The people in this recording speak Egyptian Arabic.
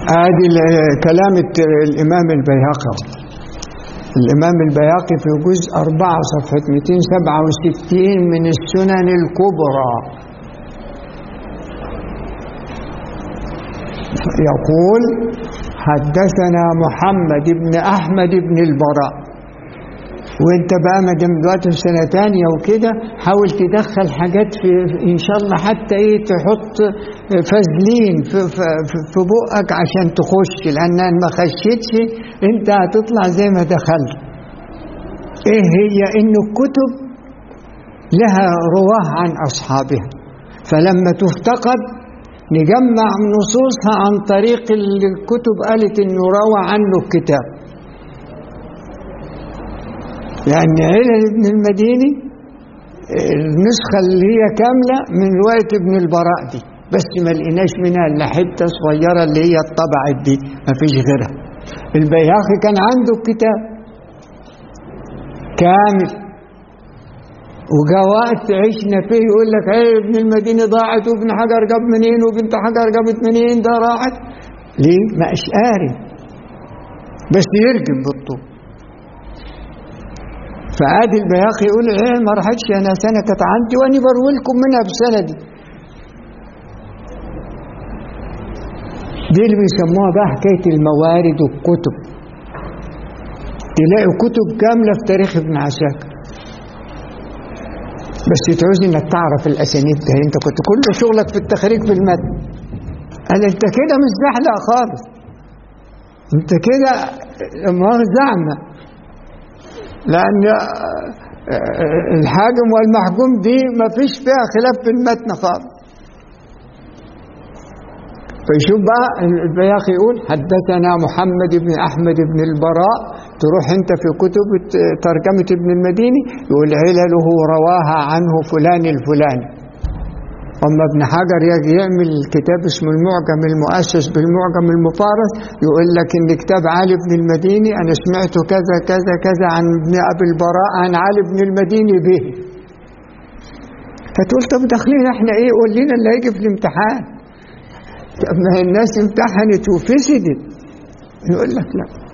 ادي كلام الامام البيهقي الامام البيهقي في جزء 4 صفحه 267 من السنن الكبرى يقول حدثنا محمد بن احمد بن البراء وانت بقى ما دام دلوقتي في سنه تانية وكده حاول تدخل حاجات في ان شاء الله حتى ايه تحط فازلين في, في, في بقك عشان تخش لان ما خشيتش انت هتطلع زي ما دخلت ايه هي ان الكتب لها رواه عن اصحابها فلما تفتقد نجمع نصوصها عن طريق الكتب قالت انه روى عنه الكتاب يعني علل ابن المديني النسخة اللي هي كاملة من رواية ابن البراء دي بس ما لقيناش منها الا حتة صغيرة اللي هي اتطبعت دي ما فيش غيرها البياخي كان عنده الكتاب كامل وجا وقت عشنا فيه يقول لك ايه ابن المدينة ضاعت وابن حجر جاب منين وبنت حجر جابت منين ده راحت ليه؟ ما قاري بس يرجم بالطول فعادي البياقي يقول ايه ما راحتش انا سنه كانت عندي وانا بروي لكم منها بسنه دي دي اللي بيسموها بقى حكايه الموارد والكتب تلاقي كتب كامله في تاريخ ابن عساكر بس تعوز انك تعرف الاسانيد ده انت كنت كل شغلك في التخريج في المتن قال انت كده مش زحلق خالص انت كده ما زعمه لأن الحاكم والمحكوم دي ما فيش فيها خلاف في المتن خالص فيشوف بقى البياقي يقول حدثنا محمد بن أحمد بن البراء تروح انت في كتب ترجمة ابن المديني يقول علله رواها عنه فلان الفلاني أما ابن حجر يجي يعمل كتاب اسمه المعجم المؤسس بالمعجم المفارس يقول لك إن كتاب علي بن المديني أنا سمعته كذا كذا كذا عن ابن أبي البراء عن علي بن المديني به فتقول طب داخلين احنا ايه قول لنا اللي هيجي في الامتحان طب ما الناس امتحنت وفسدت يقول لك لا